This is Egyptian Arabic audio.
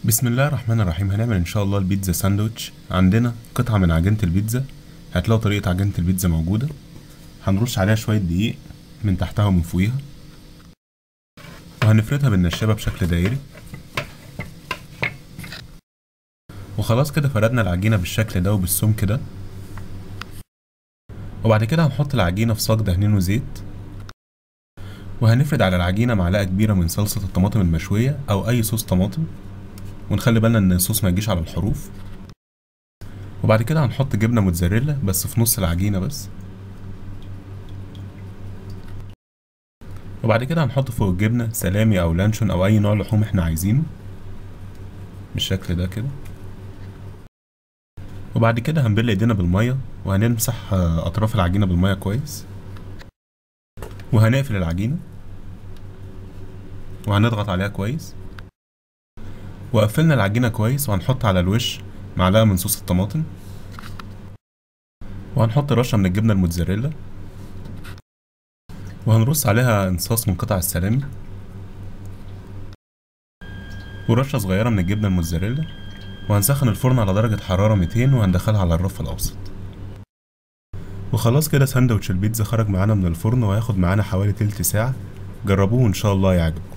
بسم الله الرحمن الرحيم هنعمل ان شاء الله البيتزا ساندوتش عندنا قطعة من عجينة البيتزا هتلاقوا طريقة عجينة البيتزا موجودة هنرش عليها شوية دقيق من تحتها ومن فوقيها وهنفردها بالنشابة بشكل دائري وخلاص كده فردنا العجينة بالشكل ده وبالسمك ده وبعد كده هنحط العجينة في صاج دهنينه زيت وهنفرد على العجينة معلقة كبيرة من صلصة الطماطم المشوية أو أي صوص طماطم ونخلي بالنا إن الصوص ما يجيش على الحروف وبعد كده هنحط جبنة موتزاريلا بس في نص العجينة بس وبعد كده هنحط فوق الجبنة سلامي أو لانشون أو أي نوع لحوم احنا عايزينه بالشكل ده كده وبعد كده هنبل ايدينا بالمية وهنمسح آه، أطراف العجينة بالمية كويس وهنقفل العجينة وهنضغط عليها كويس وقفلنا العجينة كويس وهنحط على الوش معلقة من صوص الطماطم وهنحط رشة من الجبنة الموتزاريلا وهنرص عليها انصاص من قطع السلامي ورشة صغيرة من الجبنة الموتزاريلا وهنسخن الفرن على درجة حرارة 200 وهندخلها على الرف الأوسط وخلاص كده ساندوتش البيتزا خرج معانا من الفرن وهياخد معانا حوالي تلت ساعة جربوه وإن شاء الله يعجب